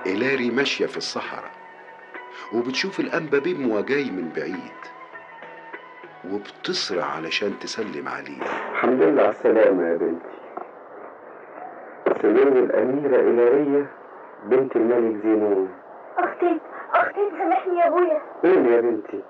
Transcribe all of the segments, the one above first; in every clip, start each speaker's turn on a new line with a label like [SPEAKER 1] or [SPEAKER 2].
[SPEAKER 1] إلاري ماشية في الصحراء وبتشوف الأنبابيم وجاي من بعيد وبتصرع علشان تسلم عليه
[SPEAKER 2] الحمد لله على السلامة يا بنتي سلام الأميرة إلارية بنت الملك زينون
[SPEAKER 3] اختي اختي سامحني يا ابويا
[SPEAKER 2] مين يا بنتي؟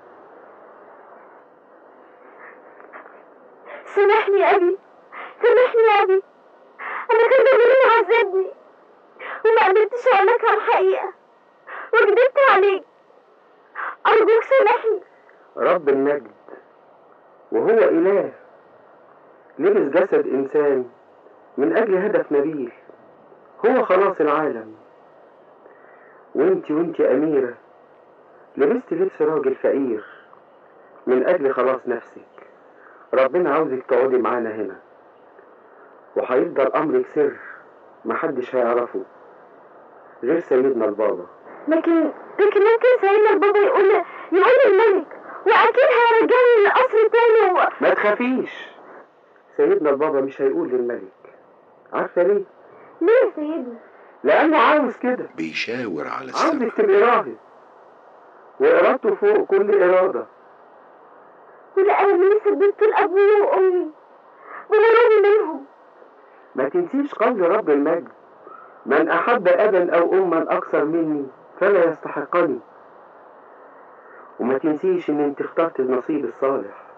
[SPEAKER 3] سامحني يا ابي سامحني يا ابي انا كان ضميري عذبني وما قدرتش اقول لك على الحقيقه وكدبت عليك ارجوك سامحني
[SPEAKER 2] رب المجد وهو إله لبس جسد إنسان من أجل هدف نبيل هو خلاص العالم وانت وانت أميرة لبست لبس راجل فقير من أجل خلاص نفسك ربنا عاوزك تقعدي معانا هنا وهيفضل أمرك سر محدش هيعرفه غير سيدنا البابا
[SPEAKER 3] لكن لكن ممكن سيدنا البابا يقول يقول للملك واكيد هيرجعني للقصر تاني و...
[SPEAKER 2] ما تخافيش سيدنا البابا مش هيقول للملك عارفة ليه؟
[SPEAKER 3] ليه يا سيدنا
[SPEAKER 2] لأنه عاوز كده
[SPEAKER 1] بيشاور على السماء
[SPEAKER 2] عاوزك تبقي راهب وإرادته فوق كل إرادة
[SPEAKER 3] ولا انا اللي لسه اديت لابويا وامي ولا راضي منهم
[SPEAKER 2] ما تنسيش قول رب المجد من أحب أبا أو أما أكثر مني فلا يستحقني وما تنسيش إن أنت اخترت النصيب الصالح